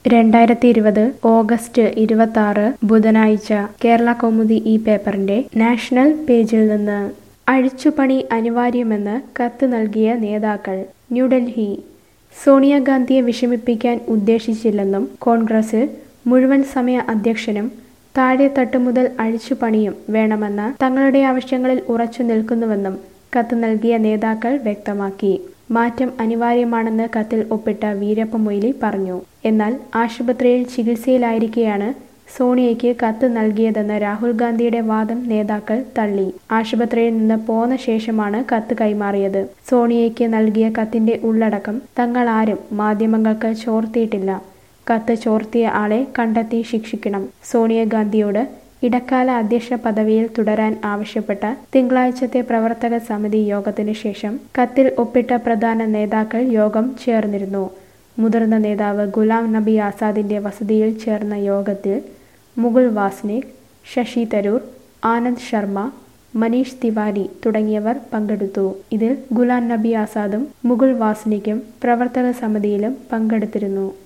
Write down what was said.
രണ്ടായിരത്തി ഇരുപത് ഓഗസ്റ്റ് ഇരുപത്തി ആറ് ബുധനാഴ്ച കേരള കൗമുദി ഈ പേപ്പറിന്റെ നാഷണൽ പേജിൽ നിന്ന് അഴിച്ചുപണി അനിവാര്യമെന്ന് കത്ത് നൽകിയ നേതാക്കൾ ന്യൂഡൽഹി സോണിയാഗാന്ധിയെ വിഷമിപ്പിക്കാൻ ഉദ്ദേശിച്ചില്ലെന്നും കോൺഗ്രസിൽ മുഴുവൻ സമയ അധ്യക്ഷനും താഴെത്തട്ട് മുതൽ അഴിച്ചുപണിയും വേണമെന്ന തങ്ങളുടെ ആവശ്യങ്ങളിൽ ഉറച്ചു നിൽക്കുന്നുവെന്നും കത്ത് നൽകിയ നേതാക്കൾ വ്യക്തമാക്കി മാറ്റം അനിവാര്യമാണെന്ന് കത്തിൽ ഒപ്പിട്ട വീരപ്പ മൊയ്ലി പറഞ്ഞു എന്നാൽ ആശുപത്രിയിൽ ചികിത്സയിലായിരിക്കെയാണ് സോണിയയ്ക്ക് കത്ത് നൽകിയതെന്ന് രാഹുൽ ഗാന്ധിയുടെ വാദം നേതാക്കൾ തള്ളി ആശുപത്രിയിൽ നിന്ന് പോന്ന ശേഷമാണ് കത്ത് കൈമാറിയത് സോണിയയ്ക്ക് നൽകിയ കത്തിന്റെ ഉള്ളടക്കം തങ്ങൾ ആരും മാധ്യമങ്ങൾക്ക് ചോർത്തിയിട്ടില്ല കത്ത് ചോർത്തിയ ആളെ കണ്ടെത്തി ശിക്ഷിക്കണം സോണിയാഗാന്ധിയോട് ഇടക്കാല അധ്യക്ഷ പദവിയിൽ തുടരാൻ ആവശ്യപ്പെട്ട തിങ്കളാഴ്ചത്തെ പ്രവർത്തക സമിതി യോഗത്തിനു ശേഷം കത്തിൽ ഒപ്പിട്ട പ്രധാന നേതാക്കൾ യോഗം ചേർന്നിരുന്നു മുതിർന്ന നേതാവ് ഗുലാം നബി ആസാദിന്റെ വസതിയിൽ ചേർന്ന യോഗത്തിൽ മുകുൾ വാസ്നിക് ശശി തരൂർ ആനന്ദ് ശർമ്മ മനീഷ് തിവാരി തുടങ്ങിയവർ പങ്കെടുത്തു ഇതിൽ ഗുലാം നബി ആസാദും മുകുൾ വാസ്നിക്കും പ്രവർത്തക സമിതിയിലും പങ്കെടുത്തിരുന്നു